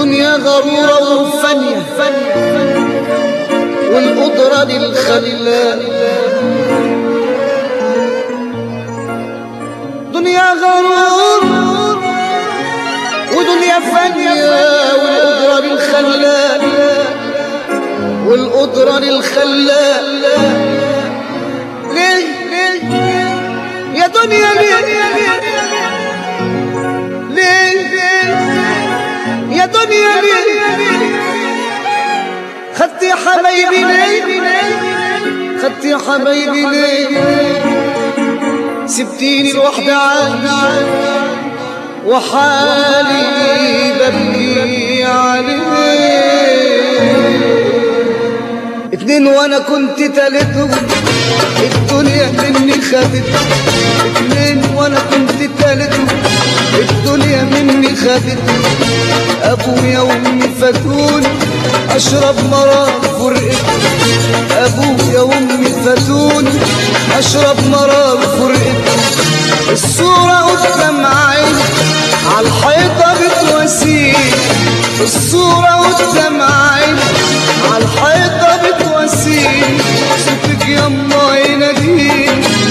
دنيا غرورة وفانية والقدرة للخلة دنيا غرور ودنيا فانية والقدرة للخلة والقدرة للخلة ليه يا دنيا ليه ليه يا دنيا ليه خدت يا حبايبي ليه خدت يا حبايبي ليه سبتيني لوحدي عايش وحالي ببكي عليه اتنين وانا كنت تالتهم الدنيا مني خدت اتنين وانا كنت تالتهم الدنيا مني خدت ابويا وامي فاتوني اشرب مرار فرقت ابويا وامي فاتوني اشرب مرار فرقت الصورة قدام عيني عالحيطة بتواسيني الصورة قدام عيني عالحيطة بتواسيني صوتك يما يناديني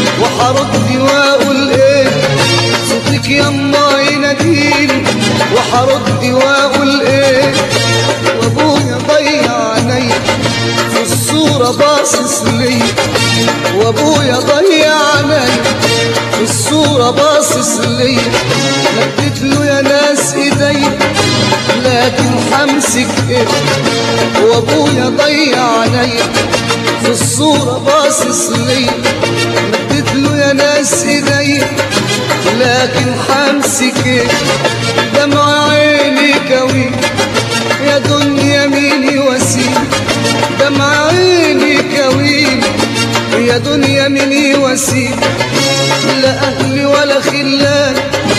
وحرد واقول ايه صوتك يما يناديني وحرد واقول ايه وابويا ضيع عينيا في الصورة باصص ليا وابويا ضيع عينيا في الصورة باصص ليا مدت له يا ناس ايديا لكن حمسك ايه وابويا ضيع عينيا في الصورة باصص ليا مدت له يا ناس ايديا لكن حمسك ايه دمع عيني كوي يا دنيا مين يواسيني دمع عيني كوي يا دنيا مين يواسيني لا اهلي ولا خلان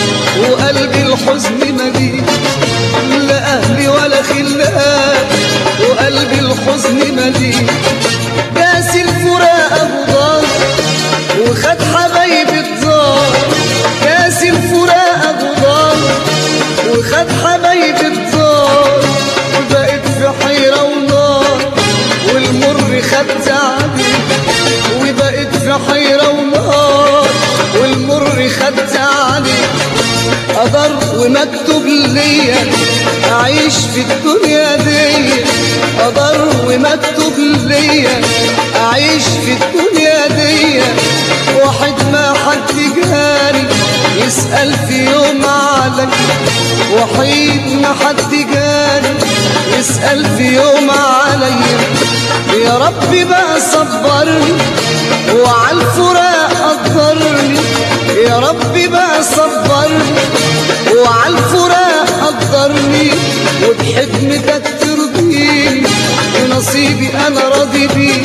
وقلبي الحزن مليء لا اهلي ولا خلان وقلبي الحزن مليء قاس الفراق ابو ضار وخد حبايبي الضار كاس الفراق ابو ضار وخد حبايبي الضار وبقيت في حيرة ونار والمر خد تعبي وبقيت في حيرة ونار والمر خد تعبي قدر ومكتوب ليا أعيش في الدنيا دي قدر ومكتوب ليا أعيش في الدنيا دي واحد ما حد جاني يسأل في يوم علي وحيد ما حد جاني يسأل في يوم علي يا ربي بقى صبرني وعلى الفراق قدرني يا ربي بقى صبرني وعلى الفراق قدرني وبحكمتك ترضيني ونصيبي انا راضي بيه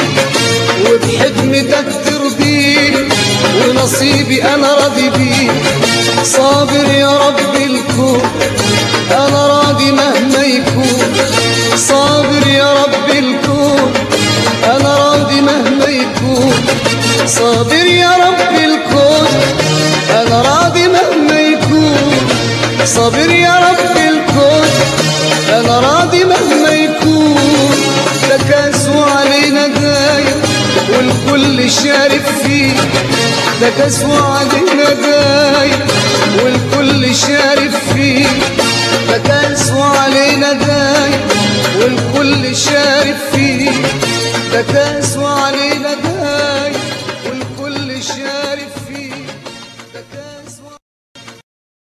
وبحكمتك ترضيني ونصيبي انا راضي بيه صابر يا رب الكون انا راضي مهما يكون صابر يا رب الكون انا راضي مهما يكون صابر يا رب الكون انا راضي مهما يكون صابر يا رب الكون انا راضي مهما يكون ده كاسوا علينا داير والكل شارب فيه ده كاسوا علينا داير والكل شارب فيه ده كاسوا علينا داير والكل شارب فيه ده كاس